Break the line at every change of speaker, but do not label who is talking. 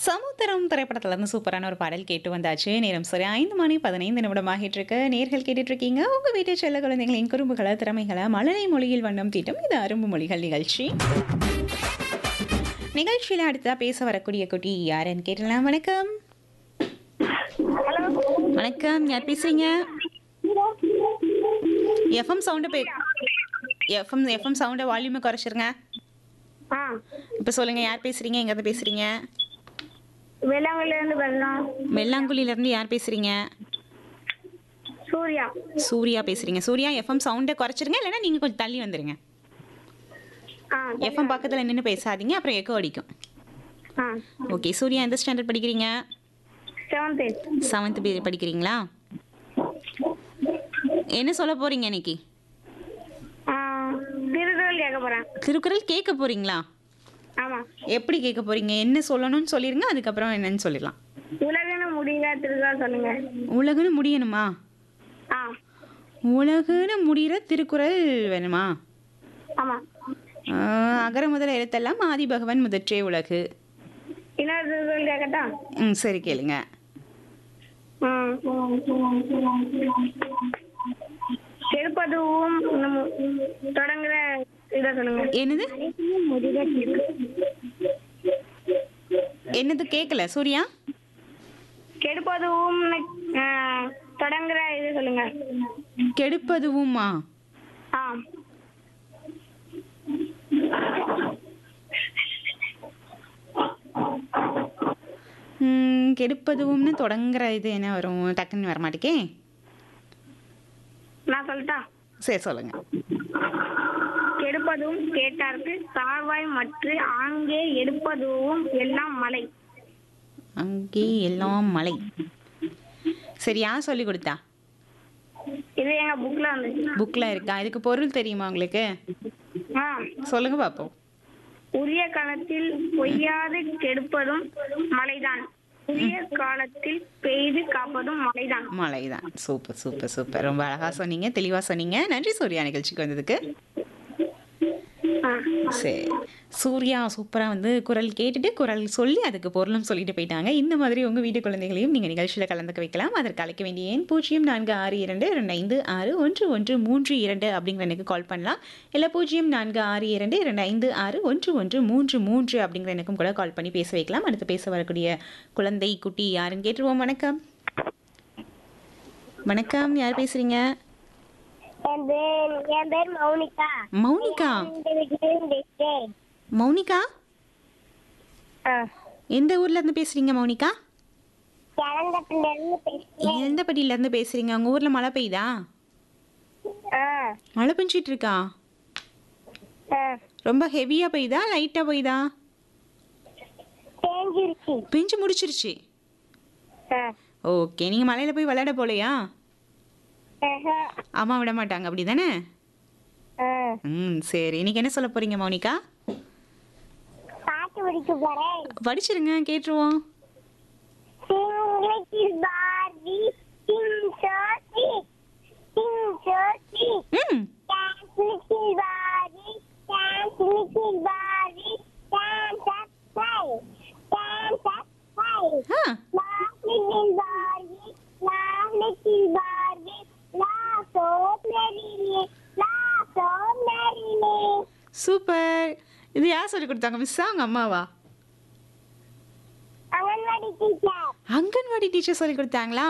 சமுத்திரம் திரைப்படத்துல இருந்து சூப்பரான ஒரு பாடல் கேட்டு வந்தாச்சு நேரம் சரி ஐந்து மணி பதினைந்து நிமிடம் ஆகிட்டு இருக்கு நேர்கள் கேட்டுட்டு இருக்கீங்க உங்க வீட்டு செல்ல குழந்தைகளின் குறும்புகளை திறமைகளை மழலை மொழியில் வண்ணம் தீட்டும் இது அரும்பு மொழிகள் நிகழ்ச்சி நிகழ்ச்சியில அடுத்ததா பேச வரக்கூடிய குட்டி யாருன்னு கேட்டலாம் வணக்கம் வணக்கம் யார் பேசுறீங்க எஃப்எம் சவுண்டு பே எஃப்எம் எஃப்எம் சவுண்டை வால்யூமை குறைச்சிருங்க
ஆ
இப்போ சொல்லுங்க யார் பேசுறீங்க எங்க இருந்து பேசுறீங்க
வெள்ளாங்கல்ல இருந்து வரலாம்
வெள்ளாங்குழில இருந்து யார் பேசுறீங்க
சூர்யா
சூர்யா பேசுறீங்க சூர்யா எஃப்எம் சவுண்டை குறைச்சிருங்க இல்லைன்னா நீங்க கொஞ்சம் தள்ளி வந்துருங்க
ஆ
எஃப்எம் பக்கத்துல நின்று பேசாதீங்க அப்புறம் எக்கோ அடிக்கும்
ஆ
ஓகே சூர்யா எந்த ஸ்டாண்டர்ட் படிக்கிறீங்க
செவன்த்
செவன்த் படிக்கிறீங்களா என்ன சொல்ல போறீங்க இன்னைக்கு
ஆ திருக்குறள் கேட்க போறேன்
திருக்குறள் கேட்க போறீங்களா
ஆமா
எப்படி கேட்க போறீங்க என்ன சொல்லணும்னு சொல்லிருங்க அதுக்கப்புறம் என்னன்னு சொல்லிடலாம்
உலகன்னு முடியல திருக்குறள் சொல்லுங்க
உலகுன்னு முடியணுமா
ஆ
உலகுன்னு முடிகிற திருக்குறள் வேணுமா
ஆமா
ஆஹ், அகர முதல எழுத்தெல்லாம் ஆதி பகவன் முதற்றே உலகு
இன்னொரு திருக்குறள் கேட்கட்டா
ம் சரி கேளுங்க
ம். கெடுப்பதுவும் நம்ம தொடங்குற இதை சொல்லுங்க
என்னது என்னது கேட்கல சூர்யா
கெடுப்பதுவும் ஆ, தொடங்குற இது சொல்லுங்க
கெடுப்பதுவுமா
ஆ
ம், கெடுப்பதுவும்னு தொடங்குற இது என்ன வரும் டக்குன்னு வர மாட்டேக்கே
நான் சொல்லட்டா
சரி சொல்லுங்க
கெடுப்பதும் கேட்டார்க்கு சார்வாய் மற்ற ஆங்கே எடுப்பதுவும் எல்லாம் மலை
அங்கே எல்லாம் மலை சரி யார் சொல்லி கொடுத்தா
இது எங்க புக்ல வந்துச்சு
புக்கில் இருக்கா இதுக்கு பொருள் தெரியுமா உங்களுக்கு
ஆ
சொல்லுங்க பார்ப்போம்
உரிய காலத்தில் பொய்யாது கெடுப்பதும் மலைதான் உரிய காலத்தில் பெய்து காப்பதும் மலைதான்
மலை தான் சூப்பர் சூப்பர் சூப்பர் ரொம்ப அழகாக சொன்னீங்க தெளிவாக சொன்னீங்க நன்றி சூர்யா நிகழ்ச்சிக்கு வந்ததுக்கு
ஆ.
சரி சூர்யா சூப்பராக வந்து குரல் கேட்டுட்டு குரல் சொல்லி அதுக்கு பொருளும் சொல்லிட்டு போயிட்டாங்க இந்த மாதிரி உங்கள் வீட்டு குழந்தைகளையும் நீங்கள் நிகழ்ச்சியில் கலந்துக்க வைக்கலாம் அதற்கு அழைக்க வேண்டிய எண் பூஜ்ஜியம் நான்கு ஆறு இரண்டு இரண்டு ஐந்து ஆறு ஒன்று ஒன்று மூன்று இரண்டு அப்படிங்கிற எனக்கு கால் பண்ணலாம் இல்லை பூஜ்ஜியம் நான்கு ஆறு இரண்டு இரண்டு ஐந்து ஆறு ஒன்று ஒன்று மூன்று மூன்று அப்படிங்கிற எனக்கும் கூட கால் பண்ணி பேச வைக்கலாம் அடுத்து பேச வரக்கூடிய குழந்தை குட்டி யாருன்னு கேட்டுருவோம் வணக்கம் வணக்கம் யார் பேசுறீங்க
என் பேர் என் பேர் மௌனிகா
மௌனிகா
இந்த வீட்டிலிருந்து பேசுறேன்.
மௌனிகா
ஆ.
எந்த ஊர்ல இருந்து பேசுறீங்க மௌனிகா
கிளந்தட்டுல இருந்து பேசுறேன்
எந்த படியில இருந்து பேசுறீங்க உங்க ஊர்ல மழை பெய்யுதா
ஆ.
மழை பெஞ்சிட்டு இருக்கா
ஆ.
ரொம்ப ஹெவியா பெய்யுதா லைட்டா பெய்யுதா
தேஞ்சிருச்சு
பெஞ்சு முடிச்சிருச்சு
ஆ.
ஓகே நீங்க மலையில போய் விளையாட போலையா
ஆஹா.
அம்மா விட மாட்டாங்க அப்படிதானே
ஆ.
ம் சரி இன்னைக்கு என்ன சொல்ல போறீங்க மௌனிகா
பாட்டு படிக்க போறேன்
படிச்சிருங்க கேட்டுருவோம்
sing little Barbie sing so sweet sing so sweet
ம்
dance little Barbie dance little Barbie dance up high dance up high
ஆ
Laugh little Barbie, laugh little Barbie, laugh so merrily, laugh so merrily.
Super இது யார் சொல்லி கொடுத்தாங்க மிஸ்ஸா உங்க அம்மாவா
anganwadi teacher
anganwadi teacher சொல்லி கொடுத்தாங்களா